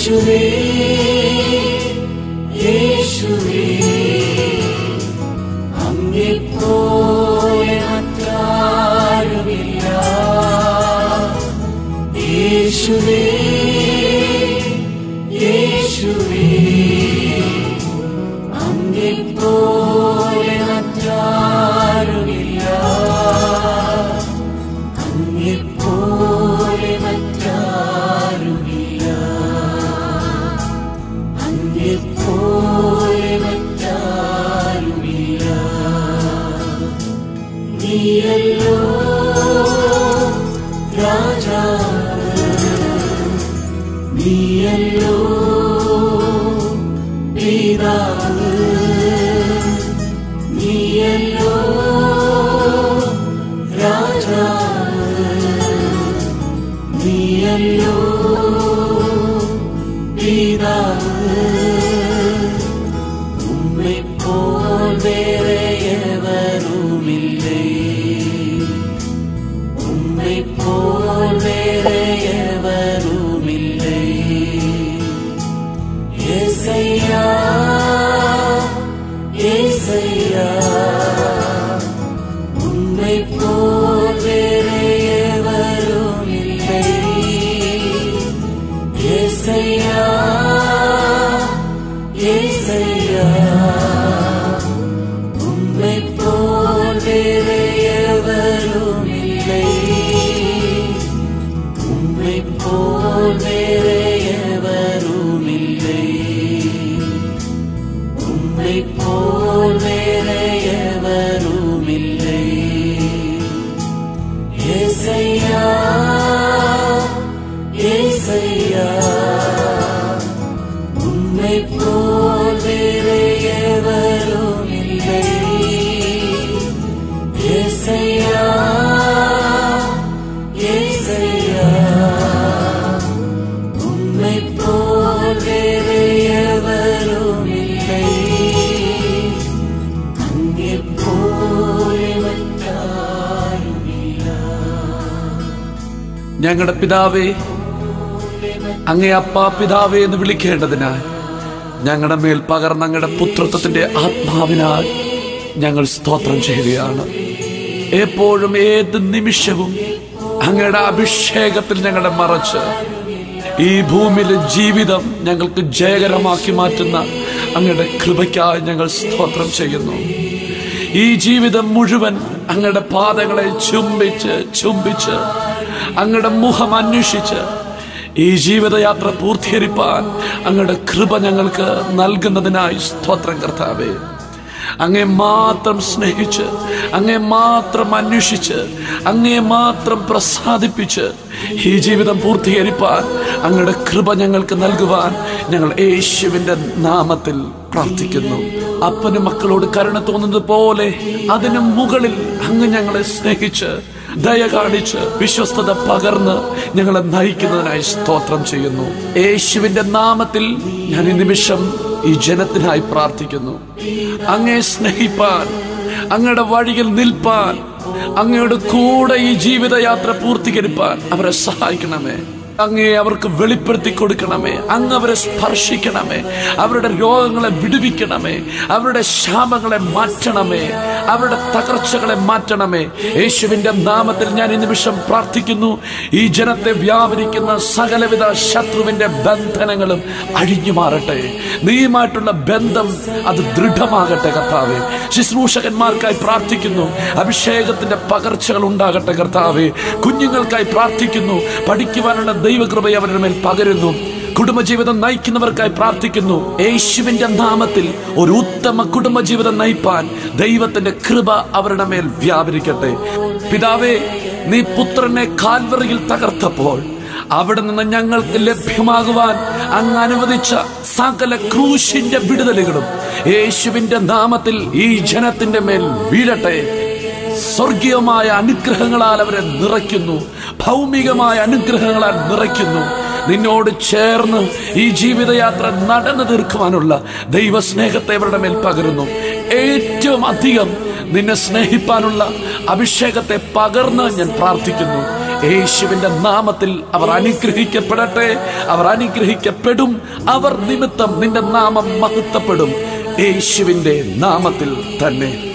യേശുവേ യേശുവേ അങ്ങെപ്പോലെ മറ്റാരുമില്ല യേശുവേ യേശുവേ അങ്ങെപ്പോലെ മറ്റാരുമില്ല അങ്ങെപ്പോലെ മറ്റാരുമില്ല അങ്ങെപ്പോലെ മറ്റാരുമില്ല നീയല്ലോ രാജാവ് നീയല്ലോ പിതാവ് നീയല്ലോ രാജാവ് നീയല്ലോ പിതാവ് ഉമ്മെപ്പോൾ വേറെയവരുമില്ലേ ഉമ്മെപ്പോൾ വേറെയവരുമില്ലേ യേസയ്യാ യേസയ്യാ ഉമ്മെപ്പോൾ വേറെയവരുമില്ലേ യേസയ്യാ യേസയ്യാ ഉമ്മെപ്പോൾ വേറെയവരുമില്ലേ ഉമ്മെപ്പോൾ വേറെയവരുമില്ലേ ഉമ്മെപ്പോൾ വേറെയവരുമില്ലേ യേസയ്യാ യേസയ്യാ ഉമ്മെപ്പോൾ വേറെയവരുമില്ലേ യേസയ്യാ യേസയ്യാ ഉമ്മെപ്പോൾ വേറെയവരുമില്ലേ അങ്ങെപ്പോലെ മറ്റാരുമില്ല ഞങ്ങളുടെ പിതാവേ അങ്ങേ അപ്പാ പിതാവേ എന്ന് വിളിക്കേണ്ടതിനാൽ ഞങ്ങളുടെ മേൽ പകർന്ന അങ്ങയുടെ പുത്രത്വത്തിന്റെ ആത്മാവിനാൽ ഞങ്ങൾ സ്തോത്രം ചെയ്യുകയാണ് എപ്പോഴും ഏത് നിമിഷവും അങ്ങയുടെ അഭിഷേകത്തിൽ ഞങ്ങളെ മറച്ച് ഈ ഭൂമിയിലെ ജീവിതം ഞങ്ങൾക്ക് ജയകരമാക്കി മാറ്റുന്ന അങ്ങയുടെ കൃപയ്ക്കായി ഞങ്ങൾ സ്തോത്രം ചെയ്യുന്നു ഈ ജീവിതം മുഴുവൻ അങ്ങയുടെ പാദങ്ങളെ ചുംബിച്ച് ചുംബിച്ച് അങ്ങയുടെ മുഖം അന്വേഷിച്ച് ഈ ജീവിതയാത്ര പൂർത്തീകരിപ്പാൻ അങ്ങയുടെ കൃപ ഞങ്ങൾക്ക് നൽകുന്നതിനായി സ്തോത്രം കർത്താവേ അങ്ങേ മാത്രം സ്നേഹിച്ച് അങ്ങേ മാത്രം അന്വേഷിച്ച് അങ്ങേ മാത്രം പ്രസാദിപ്പിച്ച് ഈ ജീവിതം പൂർത്തീകരിപ്പാൻ അങ്ങയുടെ കൃപ ഞങ്ങൾക്ക് നൽകുവാൻ ഞങ്ങൾ യേശുവിന്റെ നാമത്തിൽ പ്രാർത്ഥിക്കുന്നു അപ്പന് മക്കളോട് കരുണ തോന്നുന്നത് പോലെ അതിനു മുകളിൽ അങ്ങ് ഞങ്ങളെ സ്നേഹിച്ച് ദയ കാണിച്ച് വിശ്വസ്തത പകർന്ന് ഞങ്ങളെ നയിക്കുന്നതിനായി സ്തോത്രം ചെയ്യുന്നു യേശുവിന്റെ നാമത്തിൽ ഞാൻ ഈ നിമിഷം ഈ ജനത്തിനായി പ്രാർത്ഥിക്കുന്നു അങ്ങേ സ്നേഹിപ്പാൻ അങ്ങയുടെ വഴിയിൽ നിൽപ്പാൻ അങ്ങയുടെ കൂടെ ഈ ജീവിതയാത്ര പൂർത്തീകരിപ്പാൻ അവരെ സഹായിക്കണമേ അങ്ങേ അവർക്ക് വെളിപ്പെടുത്തി കൊടുക്കണമേ അങ്ങ് അവരെ സ്പർശിക്കണമേ അവരുടെ രോഗങ്ങളെ വിടുവിക്കണമേ അവരുടെ ശാപങ്ങളെ മാറ്റണമേ അവരുടെ തകർച്ചകളെ മാറ്റണമേ യേശുവിന്റെ നാമത്തിൽ ഞാൻ ഈ നിമിഷം പ്രാർത്ഥിക്കുന്നു ഈ ജനത്തെ വ്യാപരിക്കുന്ന സകലവിധ ശത്രുവിന്റെ ബന്ധനങ്ങളും അഴിഞ്ഞു മാറട്ടെ നീയുമായിട്ടുള്ള ബന്ധം അത് ദൃഢമാകട്ടെ കർത്താവേ ശുശ്രൂഷകന്മാർക്കായി പ്രാർത്ഥിക്കുന്നു അഭിഷേകത്തിന്റെ പകർച്ചകൾ ഉണ്ടാകട്ടെ കർത്താവേ കുഞ്ഞുങ്ങൾക്കായി പ്രാർത്ഥിക്കുന്നു പഠിക്കുവാനുള്ള ദൈവകൃപ അവരുടെ മേൽ പകരുന്നു കുടുംബജീവിതം നയിക്കുന്നവർക്കായി പ്രാർത്ഥിക്കുന്നു യേശുവിന്റെ നാമത്തിൽ ഒരു ഉത്തമ കുടുംബജീവിതം നയിപ്പാൻ ദൈവത്തിന്റെ കൃപ അവരുടെ മേൽ വ്യാപരിക്കട്ടെ പിതാവേ നീ പുത്രനെ കാൽവറിയിൽ തകർത്തപ്പോൾ അവിടെ നിന്ന് ഞങ്ങൾക്ക് ലഭ്യമാകുവാൻ അങ്ങ് അനുവദിച്ച സകല ക്രൂശിന്റെ വിടുതലുകളും യേശുവിന്റെ നാമത്തിൽ ഈ ജനത്തിന്റെ മേൽ വീഴട്ടെ സ്വർഗീയമായ അനുഗ്രഹങ്ങളാൽ അവരെ നിറയ്ക്കുന്നു ഭൗമികമായ അനുഗ്രഹങ്ങളാൽ നിറയ്ക്കുന്നു നിന്നോട് ചേർന്ന് ഈ ജീവിതയാത്ര നടന്നു തീർക്കുവാനുള്ള ദൈവസ്നേഹത്തെ അവരുടെ മേൽ പകരുന്നു ഏറ്റവും അധികം നിന്നെ സ്നേഹിപ്പാനുള്ള അഭിഷേകത്തെ പകർന്ന് ഞാൻ പ്രാർത്ഥിക്കുന്നു യേശുവിന്റെ നാമത്തിൽ അവർ അനുഗ്രഹിക്കപ്പെടട്ടെ അവർ അനുഗ്രഹിക്കപ്പെടും അവർ നിമിത്തം നിന്റെ നാമം മഹത്വപ്പെടും യേശുവിന്റെ നാമത്തിൽ തന്നെ